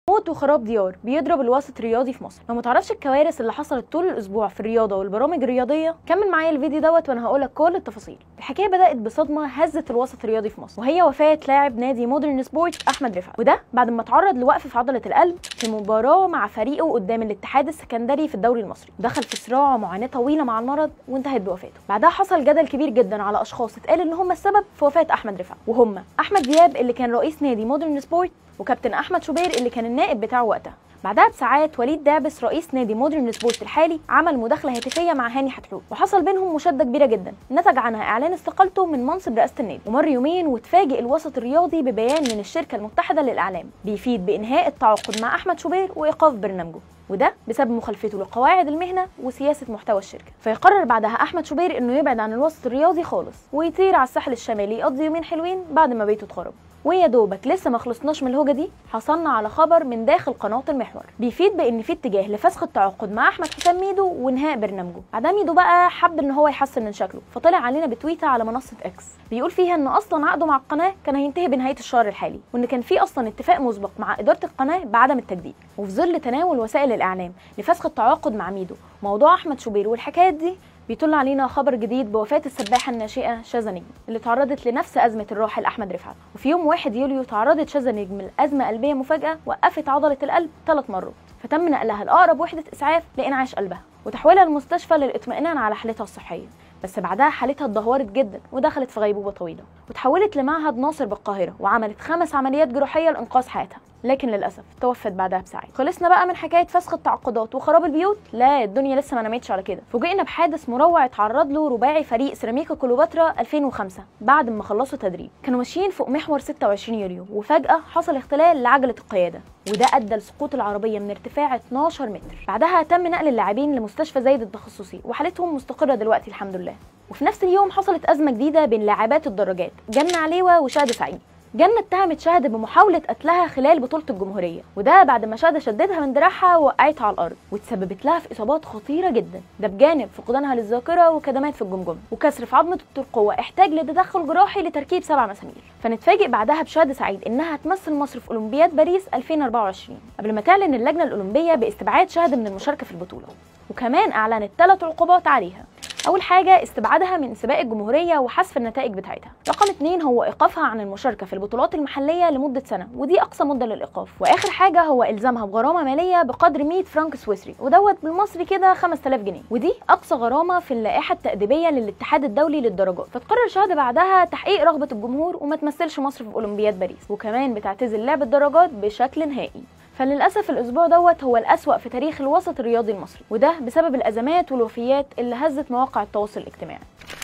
موت وخراب ديار بيضرب الوسط الرياضي في مصر لو ما تعرفش الكوارث اللي حصلت طول الاسبوع في الرياضه والبرامج الرياضيه كمل معايا الفيديو دوت وانا هقولك كل التفاصيل الحكايه بدات بصدمه هزت الوسط الرياضي في مصر وهي وفاه لاعب نادي مودرن سبورت احمد رفعت وده بعد ما اتعرض لوقف في عضله القلب في مباراه مع فريقه قدام الاتحاد السكندري في الدوري المصري دخل في صراع ومعاناه طويله مع المرض وانتهت بوفاته بعدها حصل جدل كبير جدا على اشخاص اتقال ان هم السبب في وفاه احمد رفعت وهم احمد دياب اللي كان رئيس نادي مودرن سبورت وكابتن احمد شوبير اللي كان النائب بتاعه وقتها بعدها بساعات وليد دابس رئيس نادي مودرن سبورت الحالي عمل مداخله هاتفيه مع هاني حتحوت وحصل بينهم مشاده كبيره جدا نتج عنها اعلان استقالته من منصب رئاسه النادي ومر يومين وتفاجئ الوسط الرياضي ببيان من الشركه المتحده للاعلام بيفيد بانهاء التعاقد مع احمد شوبير وايقاف برنامجه وده بسبب مخالفته لقواعد المهنه وسياسه محتوى الشركه فيقرر بعدها احمد شوبير انه يبعد عن الوسط الرياضي خالص ويطير على الساحل الشمالي يقضي يومين حلوين بعد ما بيته اتخرب ويا دوبك لسه ما خلصناش من الهوجه دي حصلنا على خبر من داخل قناه المحور بيفيد بان في اتجاه لفسخ التعاقد مع احمد حسام ميدو وانهاء برنامجه بعدها ميدو بقى حب ان هو يحسن من شكله فطلع علينا بتويته على منصه اكس بيقول فيها ان اصلا عقده مع القناه كان هينتهي بنهايه الشهر الحالي وان كان في اصلا اتفاق مسبق مع اداره القناه بعدم التجديد وفي ظل تناول وسائل الاعلام لفسخ التعاقد مع ميدو موضوع احمد شوبير والحكايات دي بيطل علينا خبر جديد بوفاة السباحة الناشئة شاذة نجم اللي تعرضت لنفس أزمة الراحل أحمد رفعت وفي يوم 1 يوليو تعرضت شاذة نجم لأزمة قلبية مفاجئة وقفت عضلة القلب ثلاث مرات فتم نقلها لأقرب وحدة إسعاف لإنعاش قلبها وتحويلها المستشفى للإطمئنان على حالتها الصحية بس بعدها حالتها اتدهورت جدا ودخلت في غيبوبة طويلة وتحولت لمعهد ناصر بالقاهرة وعملت خمس عمليات جراحية لإنقاذ حياتها لكن للاسف توفت بعدها بساعات خلصنا بقى من حكايه فسخ التعاقدات وخراب البيوت لا الدنيا لسه ما نامتش على كده فوجئنا بحادث مروع اتعرض له رباعي فريق سيراميكا كليوباترا 2005 بعد ما خلصوا تدريب كانوا ماشيين فوق محور 26 يوليو وفجاه حصل اختلال لعجله القياده وده ادى لسقوط العربيه من ارتفاع 12 متر بعدها تم نقل اللاعبين لمستشفى زايد التخصصي وحالتهم مستقره دلوقتي الحمد لله وفي نفس اليوم حصلت ازمه جديده بين لاعبات الدراجات جنة عليوه وشهد سعيد جنة اتهمت شهد بمحاولة قتلها خلال بطولة الجمهورية وده بعد ما شهد شددها من دراعها ووقعتها على الأرض وتسببت لها في إصابات خطيرة جدا ده بجانب فقدانها للذاكرة وكدمات في الجمجمة وكسر في عظمة الترقوة احتاج لتدخل جراحي لتركيب سبع مسامير فنتفاجئ بعدها بشهد سعيد إنها هتمثل مصر في أولمبياد باريس 2024 قبل ما تعلن اللجنة الأولمبية باستبعاد شهد من المشاركة في البطولة وكمان أعلنت ثلاث عقوبات عليها اول حاجه استبعادها من سباق الجمهوريه وحذف النتائج بتاعتها رقم اتنين هو ايقافها عن المشاركه في البطولات المحليه لمده سنه ودي اقصى مده للايقاف واخر حاجه هو الزامها بغرامه ماليه بقدر 100 فرنك سويسري ودوت بالمصري كده 5000 جنيه ودي اقصى غرامه في اللائحه التاديبيه للاتحاد الدولي للدرجات فتقرر شهد بعدها تحقيق رغبه الجمهور وما تمثلش مصر في اولمبياد باريس وكمان بتعتزل لعب الدرجات بشكل نهائي فللأسف الأسبوع دوت هو الأسوأ في تاريخ الوسط الرياضي المصري وده بسبب الأزمات والوفيات اللي هزت مواقع التواصل الاجتماعي